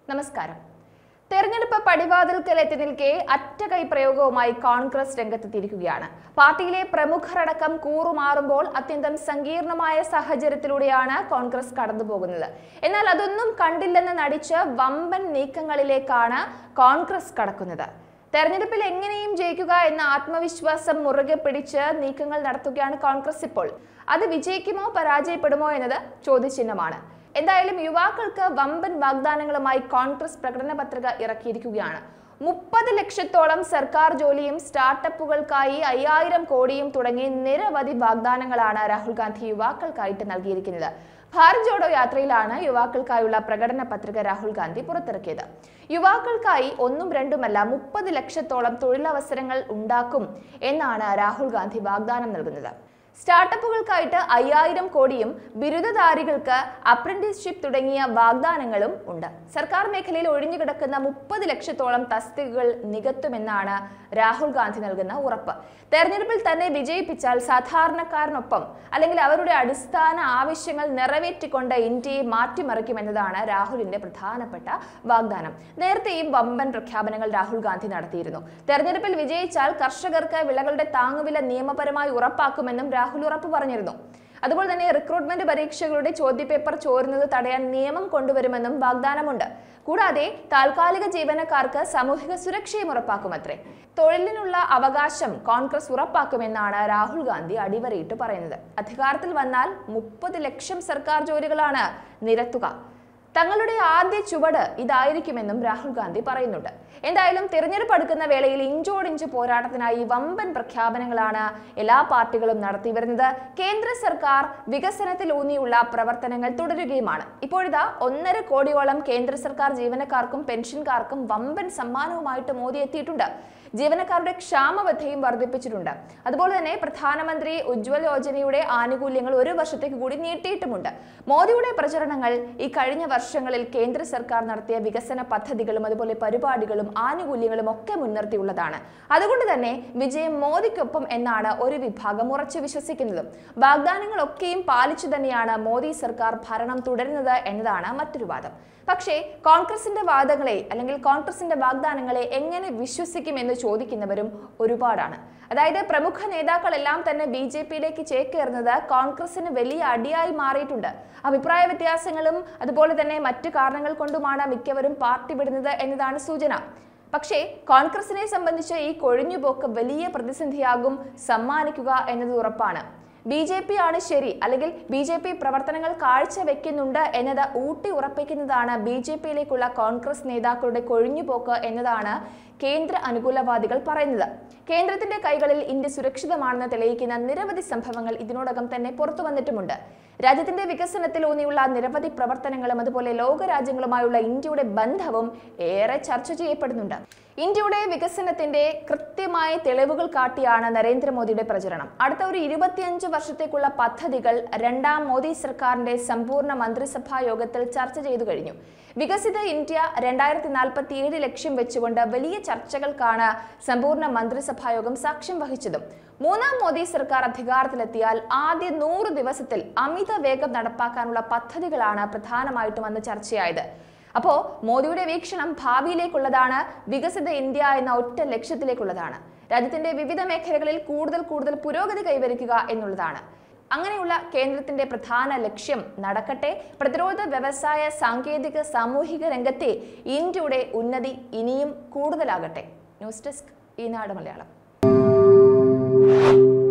നമസ്കാരം തെരഞ്ഞെടുപ്പ് പടിവാതിൽക്കൽ എത്തി നിൽക്കെ അറ്റകൈ പ്രയോഗവുമായി കോൺഗ്രസ് രംഗത്തെത്തിയിരിക്കുകയാണ് പാർട്ടിയിലെ പ്രമുഖരടക്കം കൂറുമാറുമ്പോൾ അത്യന്തം സങ്കീർണമായ സാഹചര്യത്തിലൂടെയാണ് കോൺഗ്രസ് കടന്നുപോകുന്നത് എന്നാൽ അതൊന്നും കണ്ടില്ലെന്ന് നടിച്ച് വമ്പൻ നീക്കങ്ങളിലേക്കാണ് കോൺഗ്രസ് കടക്കുന്നത് തെരഞ്ഞെടുപ്പിൽ എങ്ങനെയും ജയിക്കുക എന്ന ആത്മവിശ്വാസം മുറുകെ പിടിച്ച് നീക്കങ്ങൾ നടത്തുകയാണ് കോൺഗ്രസ് ഇപ്പോൾ അത് വിജയിക്കുമോ പരാജയപ്പെടുമോ എന്നത് ചോദ്യചിഹ്നമാണ് എന്തായാലും യുവാക്കൾക്ക് വമ്പൻ വാഗ്ദാനങ്ങളുമായി കോൺഗ്രസ് പ്രകടന പത്രിക ഇറക്കിയിരിക്കുകയാണ് മുപ്പത് ലക്ഷത്തോളം സർക്കാർ ജോലിയും സ്റ്റാർട്ടപ്പുകൾക്കായി അയ്യായിരം കോടിയും തുടങ്ങി നിരവധി വാഗ്ദാനങ്ങളാണ് രാഹുൽ ഗാന്ധി യുവാക്കൾക്കായിട്ട് നൽകിയിരിക്കുന്നത് ഭാരത് ജോഡോ യാത്രയിലാണ് യുവാക്കൾക്കായുള്ള പ്രകടന പത്രിക രാഹുൽ ഗാന്ധി പുറത്തിറക്കിയത് യുവാക്കൾക്കായി ഒന്നും രണ്ടുമല്ല മുപ്പത് ലക്ഷത്തോളം തൊഴിലവസരങ്ങൾ ഉണ്ടാക്കും എന്നാണ് രാഹുൽ ഗാന്ധി വാഗ്ദാനം നൽകുന്നത് സ്റ്റാർട്ടപ്പുകൾക്കായിട്ട് അയ്യായിരം കോടിയും ബിരുദധാരികൾക്ക് അപ്രന്റീസ്ഷിപ്പ് തുടങ്ങിയ വാഗ്ദാനങ്ങളും ഉണ്ട് സർക്കാർ മേഖലയിൽ ഒഴിഞ്ഞുകിടക്കുന്ന മുപ്പത് ലക്ഷത്തോളം തസ്തികകൾ നികത്തുമെന്നാണ് രാഹുൽ ഗാന്ധി നൽകുന്ന ഉറപ്പ് തെരഞ്ഞെടുപ്പിൽ തന്നെ വിജയിപ്പിച്ചാൽ സാധാരണക്കാരനൊപ്പം അല്ലെങ്കിൽ അവരുടെ അടിസ്ഥാന ആവശ്യങ്ങൾ നിറവേറ്റിക്കൊണ്ട് ഇന്ത്യയെ മാറ്റിമറിക്കുമെന്നതാണ് രാഹുലിന്റെ പ്രധാനപ്പെട്ട വാഗ്ദാനം നേരത്തെയും വമ്പൻ പ്രഖ്യാപനങ്ങൾ രാഹുൽ ഗാന്ധി നടത്തിയിരുന്നു തെരഞ്ഞെടുപ്പിൽ വിജയിച്ചാൽ കർഷകർക്ക് വിളകളുടെ താങ്ങുവില നിയമപരമായി ഉറപ്പാക്കുമെന്നും രാഹുൽ ഉറപ്പ് പറഞ്ഞിരുന്നു അതുപോലെ തന്നെ റിക്രൂട്ട്മെന്റ് പരീക്ഷകളുടെ ചോദ്യപേപ്പർ ചോരുന്നത് തടയാൻ നിയമം കൊണ്ടുവരുമെന്നും വാഗ്ദാനമുണ്ട് കൂടാതെ താൽക്കാലിക ജീവനക്കാർക്ക് സാമൂഹിക സുരക്ഷയും ഉറപ്പാക്കുമത്രേ തൊഴിലിനുള്ള അവകാശം കോൺഗ്രസ് ഉറപ്പാക്കുമെന്നാണ് രാഹുൽ ഗാന്ധി അടിവരയിട്ട് പറയുന്നത് അധികാരത്തിൽ വന്നാൽ മുപ്പത് ലക്ഷം സർക്കാർ ജോലികളാണ് നിരത്തുക തങ്ങളുടെ ആദ്യ ചുവട് ഇതായിരിക്കുമെന്നും രാഹുൽ ഗാന്ധി പറയുന്നുണ്ട് എന്തായാലും തിരഞ്ഞെടുപ്പ് അടുക്കുന്ന വേളയിൽ ഇഞ്ചോടിഞ്ച് പോരാട്ടത്തിനായി വമ്പൻ പ്രഖ്യാപനങ്ങളാണ് എല്ലാ പാർട്ടികളും നടത്തി വരുന്നത് കേന്ദ്ര സർക്കാർ വികസനത്തിൽ ഊന്നിയുള്ള പ്രവർത്തനങ്ങൾ തുടരുകയുമാണ് ഇപ്പോഴിതാ ഒന്നര കോടിയോളം കേന്ദ്ര സർക്കാർ ജീവനക്കാർക്കും പെൻഷൻകാർക്കും വമ്പൻ സമ്മാനവുമായിട്ട് മോദി എത്തിയിട്ടുണ്ട് ജീവനക്കാരുടെ ക്ഷാമബദ്ധയും വർദ്ധിപ്പിച്ചിട്ടുണ്ട് അതുപോലെ തന്നെ പ്രധാനമന്ത്രി ഉജ്ജ്വൽ യോജനയുടെ ആനുകൂല്യങ്ങൾ ഒരു വർഷത്തേക്ക് കൂടി നീട്ടിയിട്ടുമുണ്ട് മോദിയുടെ പ്രചരണങ്ങൾ ഈ കഴിഞ്ഞ വർഷങ്ങളിൽ കേന്ദ്ര സർക്കാർ നടത്തിയ വികസന പദ്ധതികളും അതുപോലെ പരിപാടികളും ആനുകൂല്യങ്ങളും ഒക്കെ മുൻനിർത്തിയുള്ളതാണ് അതുകൊണ്ട് തന്നെ വിജയം മോദിക്കൊപ്പം എന്നാണ് ഒരു വിഭാഗം ഉറച്ചു വിശ്വസിക്കുന്നതും വാഗ്ദാനങ്ങളൊക്കെയും പാലിച്ചു തന്നെയാണ് മോദി സർക്കാർ ഭരണം തുടരുന്നത് എന്നതാണ് മറ്റൊരു വാദം പക്ഷേ കോൺഗ്രസിന്റെ വാദങ്ങളെ അല്ലെങ്കിൽ കോൺഗ്രസിന്റെ വാഗ്ദാനങ്ങളെ എങ്ങനെ വിശ്വസിക്കുമെന്ന് ചോദിക്കുന്നവരും ഒരുപാടാണ് അതായത് പ്രമുഖ നേതാക്കളെല്ലാം തന്നെ ബി ജെ പിയിലേക്ക് ചേക്കേറുന്നത് കോൺഗ്രസിന് വലിയ അടിയായി മാറിയിട്ടുണ്ട് അഭിപ്രായ വ്യത്യാസങ്ങളും അതുപോലെ തന്നെ മറ്റു കാരണങ്ങൾ കൊണ്ടുമാണ് മിക്കവരും പാർട്ടി വിടുന്നത് എന്നതാണ് സൂചന പക്ഷേ കോൺഗ്രസിനെ സംബന്ധിച്ച് ഈ കൊഴിഞ്ഞുപോക്ക് വലിയ പ്രതിസന്ധിയാകും സമ്മാനിക്കുക എന്നത് ഉറപ്പാണ് ബി ജെ പി ആണ് ശരി അല്ലെങ്കിൽ ബി ജെ പി പ്രവർത്തനങ്ങൾ കാഴ്ചവെക്കുന്നുണ്ട് എന്നത് ഊട്ടി ഉറപ്പിക്കുന്നതാണ് ബി ജെ പിയിലേക്കുള്ള കോൺഗ്രസ് നേതാക്കളുടെ കൊഴിഞ്ഞുപോക്ക് എന്നതാണ് കേന്ദ്ര അനുകൂലവാദികൾ പറയുന്നത് കേന്ദ്രത്തിന്റെ കൈകളിൽ ഇന്ത്യ സുരക്ഷിതമാണെന്ന് തെളിയിക്കുന്ന നിരവധി സംഭവങ്ങൾ ഇതിനോടകം തന്നെ പുറത്തു വന്നിട്ടുമുണ്ട് രാജ്യത്തിന്റെ വികസനത്തിൽ ഊന്നിയുള്ള നിരവധി പ്രവർത്തനങ്ങളും അതുപോലെ ലോകരാജ്യങ്ങളുമായുള്ള ഇന്ത്യയുടെ ബന്ധവും ഏറെ ചർച്ച ചെയ്യപ്പെടുന്നുണ്ട് ഇന്ത്യയുടെ വികസനത്തിന്റെ കൃത്യമായ തെളിവുകൾ കാട്ടിയാണ് നരേന്ദ്രമോദിയുടെ പ്രചരണം അടുത്ത ഒരു ഇരുപത്തിയഞ്ച് വർഷത്തേക്കുള്ള പദ്ധതികൾ രണ്ടാം മോദി സർക്കാരിന്റെ സമ്പൂർണ്ണ മന്ത്രിസഭാ യോഗത്തിൽ ചർച്ച ചെയ്തു കഴിഞ്ഞു വികസിത ഇന്ത്യ രണ്ടായിരത്തി നാൽപ്പത്തി ഏഴ് ലക്ഷ്യം വെച്ചുകൊണ്ട് വലിയ ചർച്ചകൾക്കാണ് സമ്പൂർണ്ണ മന്ത്രിസഭാ യോഗം സാക്ഷ്യം വഹിച്ചതും മൂന്നാം മോദി സർക്കാർ അധികാരത്തിലെത്തിയാൽ ആദ്യ നൂറ് ദിവസത്തിൽ അമിത വേഗം നടപ്പാക്കാനുള്ള പദ്ധതികളാണ് പ്രധാനമായിട്ടും അന്ന് ചർച്ചയായത് അപ്പോ മോദിയുടെ വീക്ഷണം ഭാവിയിലേക്കുള്ളതാണ് വികസിത ഇന്ത്യ എന്ന ഒറ്റ ലക്ഷ്യത്തിലേക്കുള്ളതാണ് രാജ്യത്തിന്റെ വിവിധ മേഖലകളിൽ കൂടുതൽ കൂടുതൽ പുരോഗതി കൈവരിക്കുക എന്നുള്ളതാണ് അങ്ങനെയുള്ള കേന്ദ്രത്തിന്റെ പ്രധാന ലക്ഷ്യം നടക്കട്ടെ പ്രതിരോധ വ്യവസായ സാങ്കേതിക സാമൂഹിക രംഗത്തെ ഇന്ത്യയുടെ ഉന്നതി ഇനിയും കൂടുതലാകട്ടെ ന്യൂസ് ഡെസ്ക് ഈനാട് മലയാളം